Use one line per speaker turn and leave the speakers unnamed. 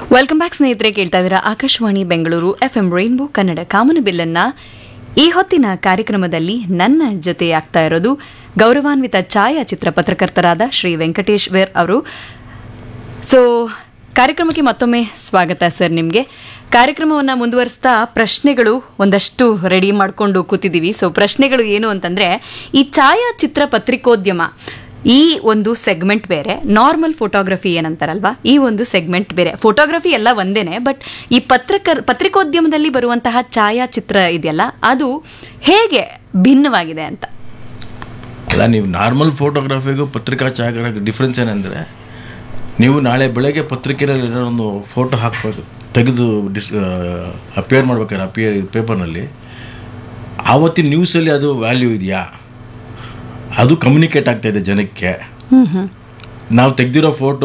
welcome back ಸ್ನೇಹಿತರೆ ಕೇಳ್ತಾ ಇದ್ದೀರಾ Akashvani Bengaluru F M rainbow Kannada ಕಾಮನ ಬಿಲ್ಲನ್ನ ಈ ಹೊತ್ತಿನ ಕಾರ್ಯಕ್ರಮದಲ್ಲಿ ನನ್ನ ಜೊತೆ ಆಗ್ತಾ ಇರೋದು ಗೌರವಾನ್ವಿತ ಛಾಯಾಚಿತ್ರ ಪತ್ರಕರ್ತರಾದ ಶ್ರೀ ವೆಂಕಟೇಶ್ ವೇರ್ ಅವರು ಸೊ ಕಾರ್ಯಕ್ರಮಕ್ಕೆ ಮತ್ತೊಮ್ಮೆ ಸ್ವಾಗತ ಸರ್ ನಿಮಗೆ ಕಾರ್ಯಕ್ರಮವನ್ನು ಮುಂದುವರಿಸ್ತಾ ಪ್ರಶ್ನೆಗಳು ಒಂದಷ್ಟು ರೆಡಿ ಮಾಡಿಕೊಂಡು ಕೂತಿದ್ದೀವಿ ಸೊ ಪ್ರಶ್ನೆಗಳು ಏನು ಅಂತಂದರೆ ಈ ಛಾಯಾಚಿತ್ರ ಪತ್ರಿಕೋದ್ಯಮ ಈ ಒಂದು ಸೆಗ್ಮೆಂಟ್ ಬೇರೆ ನಾರ್ಮಲ್ ಫೋಟೋಗ್ರಫಿ ಏನಂತಾರಲ್ವಾ ಈ ಒಂದು ಸೆಗ್ಮೆಂಟ್ ಬೇರೆ ಫೋಟೋಗ್ರಫಿ ಎಲ್ಲ ಒಂದೇನೆ ಬಟ್ ಈ ಪತ್ರಕರ್ ಪತ್ರಿಕೋದ್ಯಮದಲ್ಲಿ ಬರುವಂತಹ ಛಾಯಾಚಿತ್ರ ಇದೆಯಲ್ಲ ಅದು ಹೇಗೆ ಭಿನ್ನವಾಗಿದೆ ಅಂತ
ಅಲ್ಲ ನೀವು ನಾರ್ಮಲ್ ಫೋಟೋಗ್ರಫಿಗೂ ಪತ್ರಿಕಾ ಛಾಯಾಗ್ರಹಕ್ಕೆ ಡಿಫ್ರೆನ್ಸ್ ಏನಂದರೆ ನೀವು ನಾಳೆ ಬೆಳಗ್ಗೆ ಪತ್ರಿಕೆಯಲ್ಲಿ ಏನೋ ಒಂದು ಫೋಟೋ ಹಾಕಬೇಕು ತೆಗೆದು ಡಿಸ್ ಅಪಿಯರ್ ಮಾಡ್ಬೇಕಾದ್ರೆ ಅಪಿಯರ್ ಪೇಪರ್ನಲ್ಲಿ ಆವತ್ತಿನ ನ್ಯೂಸಲ್ಲಿ ಅದು ವ್ಯಾಲ್ಯೂ ಇದೆಯಾ ಅದು ಕಮ್ಯುನಿಕೇಟ್ ಆಗ್ತಾ ಇದೆ ಜನಕ್ಕೆ ನಾವು ತೆಗೆದಿರೋ ಫೋಟೋ